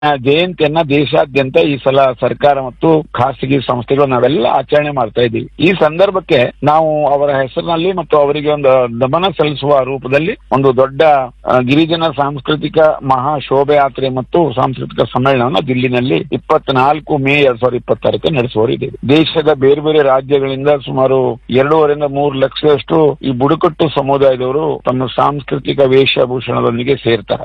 ಜಯಂತಿಯನ್ನ ದೇಶಾದ್ಯಂತ ಈ ಸಲ ಸರ್ಕಾರ ಮತ್ತು ಖಾಸಗಿ ಸಂಸ್ಥೆಗಳು ನಾವೆಲ್ಲ ಆಚರಣೆ ಮಾಡ್ತಾ ಇದ್ದೀವಿ ಈ ಸಂದರ್ಭಕ್ಕೆ ನಾವು ಅವರ ಹೆಸರಿನಲ್ಲಿ ಮತ್ತು ಅವರಿಗೆ ಒಂದು ನಮನ ಸಲ್ಲಿಸುವ ರೂಪದಲ್ಲಿ ಒಂದು ದೊಡ್ಡ ಆ, ಗಿರಿಜನ ಸಾಂಸ್ಕೃತಿಕ ಮಹಾ ಶೋಭಯಾತ್ರೆ ಮತ್ತು ಸಾಂಸ್ಕೃತಿಕ ಸಮ್ಮೇಳನವನ್ನು ದಿಲ್ಲಿನಲ್ಲಿ ಇಪ್ಪತ್ನಾಲ್ಕು ಮೇ ಎರಡ್ ಸಾವಿರದ ಇಪ್ಪತ್ತಾರಕ್ಕೆ ನಡೆಸುವವರಿದೆ ದೇಶದ ಬೇರೆ ಬೇರೆ ರಾಜ್ಯಗಳಿಂದ ಸುಮಾರು ಎರಡೂವರೆಯಿಂದ ಮೂರು ಲಕ್ಷದಷ್ಟು ಈ ಬುಡಕಟ್ಟು ಸಮುದಾಯದವರು ತಮ್ಮ ಸಾಂಸ್ಕೃತಿಕ ವೇಷಭೂಷಣದೊಂದಿಗೆ ಸೇರ್ತಾರೆ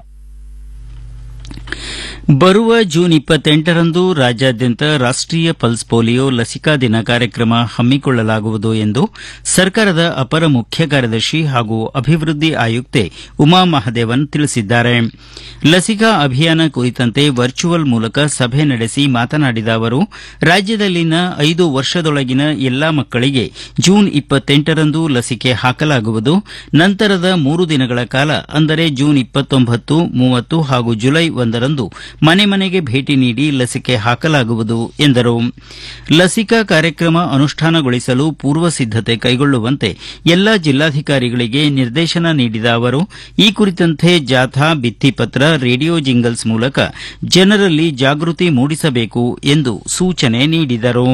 ಬರುವ ಜೂನ್ ಇಪ್ಪತ್ತೆಂಟರಂದು ರಾಜ್ಯಾದ್ಯಂತ ರಾಷ್ಟೀಯ ಪಲ್ಸ್ ಪೋಲಿಯೋ ಲಸಿಕಾ ದಿನ ಕಾರ್ಯಕ್ರಮ ಹಮ್ಮಿಕೊಳ್ಳಲಾಗುವುದು ಎಂದು ಸರ್ಕಾರದ ಅಪರ ಮುಖ್ಯ ಕಾರ್ಯದರ್ಶಿ ಹಾಗೂ ಅಭಿವೃದ್ಧಿ ಆಯುಕ್ತೆ ಉಮಾ ಮಹದೇವನ್ ತಿಳಿಸಿದ್ದಾರೆ ಲಸಿಕಾ ಅಭಿಯಾನ ಕುರಿತಂತೆ ವರ್ಚುವಲ್ ಮೂಲಕ ಸಭೆ ನಡೆಸಿ ಮಾತನಾಡಿದ ಅವರು ರಾಜ್ಯದಲ್ಲಿನ ಐದು ವರ್ಷದೊಳಗಿನ ಎಲ್ಲಾ ಮಕ್ಕಳಿಗೆ ಜೂನ್ ಇಪ್ಪತ್ತೆಂಟರಂದು ಲಸಿಕೆ ಹಾಕಲಾಗುವುದು ನಂತರದ ಮೂರು ದಿನಗಳ ಕಾಲ ಅಂದರೆ ಜೂನ್ ಇಪ್ಪತ್ತೊಂಬತ್ತು ಮೂವತ್ತು ಹಾಗೂ ಜುಲೈ ಒಂದರಂದು ಮನೆ ಮನೆಗೆ ಭೇಟಿ ನೀಡಿ ಲಸಿಕೆ ಹಾಕಲಾಗುವುದು ಎಂದರು ಲಸಿಕಾ ಕಾರ್ಯಕ್ರಮ ಅನುಷ್ಠಾನಗೊಳಿಸಲು ಪೂರ್ವ ಸಿದ್ದತೆ ಕೈಗೊಳ್ಳುವಂತೆ ಎಲ್ಲಾ ಜಿಲ್ಲಾಧಿಕಾರಿಗಳಿಗೆ ನಿರ್ದೇಶನ ನೀಡಿದ ಅವರು ಈ ಕುರಿತಂತೆ ಜಾಥಾ ಭಿತ್ತಿಪತ್ರ ರೇಡಿಯೋ ಜಿಂಗಲ್ಸ್ ಮೂಲಕ ಜನರಲ್ಲಿ ಜಾಗೃತಿ ಮೂಡಿಸಬೇಕು ಎಂದು ಸೂಚನೆ ನೀಡಿದರು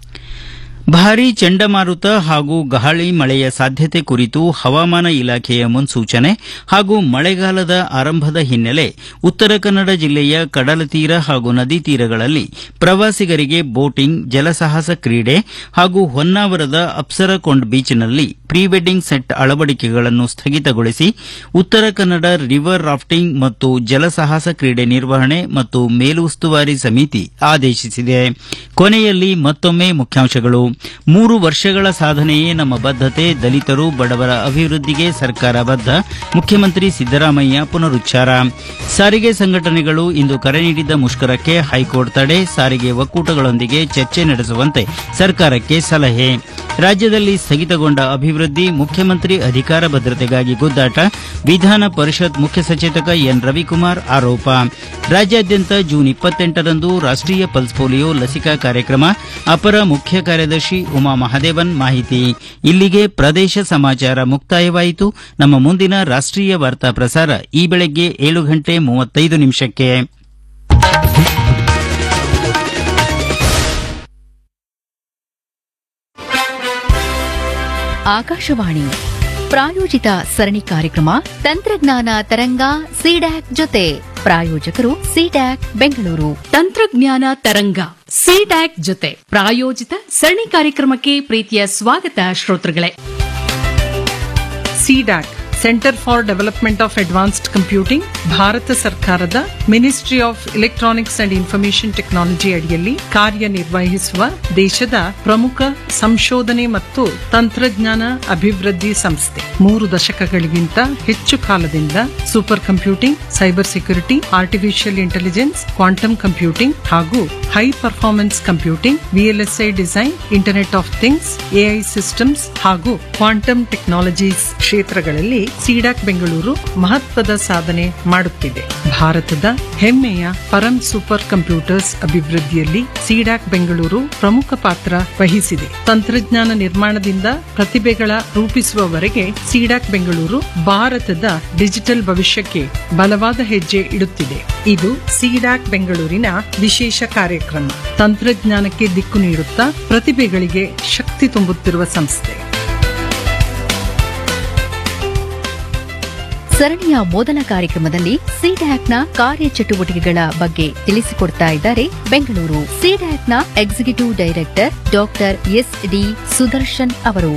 ಭಾರೀ ಚಂಡಮಾರುತ ಹಾಗೂ ಗಾಳಿ ಮಳೆಯ ಸಾಧ್ಯತೆ ಕುರಿತು ಹವಾಮಾನ ಇಲಾಖೆಯ ಮುನ್ಸೂಚನೆ ಹಾಗೂ ಮಳೆಗಾಲದ ಆರಂಭದ ಹಿನ್ನೆಲೆ ಉತ್ತರ ಕನ್ನಡ ಜಿಲ್ಲೆಯ ಕಡಲತೀರ ಹಾಗೂ ನದಿ ತೀರಗಳಲ್ಲಿ ಪ್ರವಾಸಿಗರಿಗೆ ಬೋಟಿಂಗ್ ಜಲಸಾಹಸ ಕ್ರೀಡೆ ಹಾಗೂ ಹೊನ್ನಾವರದ ಅಪ್ಸರಕೊಂಡ್ ಬೀಚ್ನಲ್ಲಿ ಪ್ರೀ ವೆಡ್ಡಿಂಗ್ ಸೆಟ್ ಅಳವಡಿಕೆಗಳನ್ನು ಸ್ಥಗಿತಗೊಳಿಸಿ ಉತ್ತರ ಕನ್ನಡ ರಿವರ್ ರಾಫ್ಟಿಂಗ್ ಮತ್ತು ಜಲಸಾಹಸ ಕ್ರೀಡೆ ನಿರ್ವಹಣೆ ಮತ್ತು ಮೇಲುಸ್ತುವಾರಿ ಸಮಿತಿ ಆದೇಶಿಸಿದೆ ಕೊನೆಯಲ್ಲಿ ಮತ್ತೊಮ್ಮೆ ಮುಖ್ಯಾಂಶಗಳು ಮೂರು ವರ್ಷಗಳ ಸಾಧನೆಯೇ ನಮ್ಮ ಬದ್ಧತೆ ದಲಿತರು ಬಡವರ ಅಭಿವೃದ್ಧಿಗೆ ಸರ್ಕಾರ ಬದ್ಧ ಮುಖ್ಯಮಂತ್ರಿ ಸಿದ್ದರಾಮಯ್ಯ ಪುನರುಚ್ಚಾರ ಸಾರಿಗೆ ಸಂಘಟನೆಗಳು ಇಂದು ಕರೆ ನೀಡಿದ್ದ ಮುಷ್ಕರಕ್ಕೆ ಹೈಕೋರ್ಟ್ ತಡೆ ಸಾರಿಗೆ ಒಕ್ಕೂಟಗಳೊಂದಿಗೆ ಚರ್ಚೆ ನಡೆಸುವಂತೆ ಸರ್ಕಾರಕ್ಕೆ ಸಲಹೆ ರಾಜ್ಯದಲ್ಲಿ ಸ್ಥಗಿತಗೊಂಡ ಅಭಿವೃದ್ಧಿ ಮುಖ್ಯಮಂತ್ರಿ ಅಧಿಕಾರ ಭದ್ರತೆಗಾಗಿ ಗುದ್ದಾಟ ವಿಧಾನ ಪರಿಷತ್ ಮುಖ್ಯ ಸಚೇತಕ ಎನ್ ರವಿಕುಮಾರ್ ಆರೋಪ ರಾಜ್ಯಾದ್ಯಂತ ಜೂನ್ ಇಪ್ಪತ್ತೆಂಟರಂದು ರಾಷ್ಟೀಯ ಪಲ್ಸ್ ಪೋಲಿಯೋ ಲಸಿಕಾ ಕಾರ್ಯಕ್ರಮ ಅಪರ ಮುಖ್ಯ ಕಾರ್ಯದರ್ಶಿ ಉಮಾ ಮಹದೇವನ್ ಮಾಹಿತಿ ಇಲ್ಲಿಗೆ ಪ್ರದೇಶ ಸಮಾಚಾರ ಮುಕ್ತಾಯವಾಯಿತು ನಮ್ಮ ಮುಂದಿನ ರಾಷ್ಟೀಯ ವಾರ್ತಾ ಪ್ರಸಾರ ಈ ಬೆಳಗ್ಗೆ ಏಳು ಗಂಟೆ ಮೂವತ್ತೈದು ನಿಮಿಷಕ್ಕೆ ಆಕಾಶವಾಣಿ ಪ್ರಾಯೋಜಿತ ಸರಣಿ ಕಾರ್ಯಕ್ರಮ ತಂತ್ರಜ್ಞಾನ ತರಂಗ ಸಿಡ್ಯಾಕ್ ಜೊತೆ ಪ್ರಾಯೋಜಕರು ಸಿಡ್ಯಾಕ್ ಬೆಂಗಳೂರು ತಂತ್ರಜ್ಞಾನ ತರಂಗ ಸಿಡ್ಯಾಕ್ ಜೊತೆ ಪ್ರಾಯೋಜಿತ ಸರಣಿ ಕಾರ್ಯಕ್ರಮಕ್ಕೆ ಪ್ರೀತಿಯ ಸ್ವಾಗತ ಶ್ರೋತೃಗಳೇ CDAC centre for development of advanced computing ಭಾರತ ಸರ್ಕಾರದ ministry of electronics and information technology ಅಡಿಯಲ್ಲಿ ಕಾರ್ಯನಿರ್ವಹಿಸುವ ದೇಶದ ಪ್ರಮುಖ ಸಂಶೋಧನೆ ಮತ್ತು ತಂತ್ರಜ್ಞಾನ ಅಭಿವೃದ್ಧಿ ಸಂಸ್ಥೆ ಮೂರು ದಶಕಗಳಿಗಿಂತ ಹೆಚ್ಚು ಕಾಲದಿಂದ super computing cyber security artificial intelligence quantum computing ಹಾಗೂ high performance computing VLSI design internet of things AI systems ಹಾಗೂ ಕ್ವಾಂಟಮ್ ಟೆಕ್ನಾಲಜೀಸ್ ಕ್ಷೇತ್ರಗಳಲ್ಲಿ ಸಿಡಾಕ್ ಬೆಂಗಳೂರು ಮಹತ್ವದ ಸಾಧನೆ ಮಾಡುತ್ತಿದೆ ಭಾರತದ ಹೆಮ್ಮೆಯ ಪರಂ ಸೂಪರ್ ಕಂಪ್ಯೂಟರ್ಸ್ ಅಭಿವೃದ್ಧಿಯಲ್ಲಿ ಸಿಡಾಕ್ ಬೆಂಗಳೂರು ಪ್ರಮುಖ ಪಾತ್ರ ವಹಿಸಿದೆ ತಂತ್ರಜ್ಞಾನ ನಿರ್ಮಾಣದಿಂದ ಪ್ರತಿಭೆಗಳ ರೂಪಿಸುವವರೆಗೆ ಸಿಡಾಕ್ ಬೆಂಗಳೂರು ಭಾರತದ ಡಿಜಿಟಲ್ ಭವಿಷ್ಯಕ್ಕೆ ಬಲವಾದ ಹೆಜ್ಜೆ ಇಡುತ್ತಿದೆ ಇದು ಸಿಡಾಕ್ ಬೆಂಗಳೂರಿನ ವಿಶೇಷ ಕಾರ್ಯಕ್ರಮ ತಂತ್ರಜ್ಞಾನಕ್ಕೆ ದಿಕ್ಕು ನೀಡುತ್ತಾ ಪ್ರತಿಭೆಗಳಿಗೆ ಶಕ್ತಿ ತುಂಬುತ್ತಿರುವ ಸಂಸ್ಥೆ ಸರಣಿಯ ಮೊದಲ ಕಾರ್ಯಕ್ರಮದಲ್ಲಿ ಸಿಡ್ಯಾಕ್ನ ಕಾರ್ಯಚಟುವಟಿಕೆಗಳ ಬಗ್ಗೆ ತಿಳಿಸಿಕೊಡ್ತಾ ಇದ್ದಾರೆ ಬೆಂಗಳೂರು ಸಿಡ್ಯಾಕ್ನ executive director doctor S D Sudarshan ಅವರು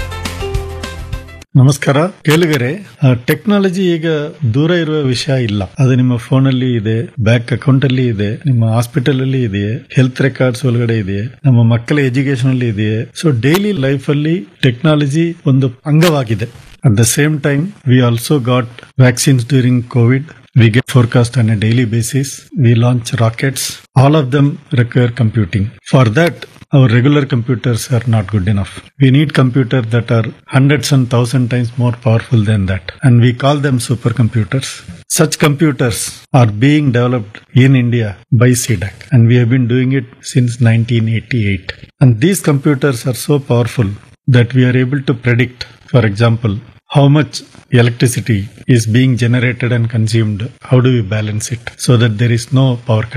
ನಮಸ್ಕಾರ ಕೇಳುಗರೆ ಟೆಕ್ನಾಲಜಿ ಈಗ ದೂರ ಇರುವ ವಿಷಯ ಇಲ್ಲ ಅದು ನಿಮ್ಮ ಫೋನ್ ಅಲ್ಲಿ ಇದೆ ಬ್ಯಾಂಕ್ ಅಕೌಂಟ್ ಅಲ್ಲಿ ಇದೆ ನಿಮ್ಮ ಹಾಸ್ಪಿಟಲ್ ಅಲ್ಲಿ ಇದೆ ಹೆಲ್ತ್ ರೆಕಾರ್ಡ್ಸ್ ಒಳಗಡೆ ಇದೆ ನಮ್ಮ ಮಕ್ಕಳ ಎಜುಕೇಶನ್ ಅಲ್ಲಿ ಇದೆ ಸೊ ಡೈಲಿ ಲೈಫ್ ಅಲ್ಲಿ ಟೆಕ್ನಾಲಜಿ ಒಂದು ಅಂಗವಾಗಿದೆ at the same time we also got vaccines during COVID We get forecast on a daily basis. We launch rockets. All of them require computing. For that, our regular computers are not good enough. We need computers that are hundreds and thousand times more powerful than that. And we call them supercomputers. Such computers are being developed in India by CDAC. And we have been doing it since 1988. And these computers are so powerful that we are able to predict, for example, how much electricity is being generated and consumed how do we balance it so that there is no power cut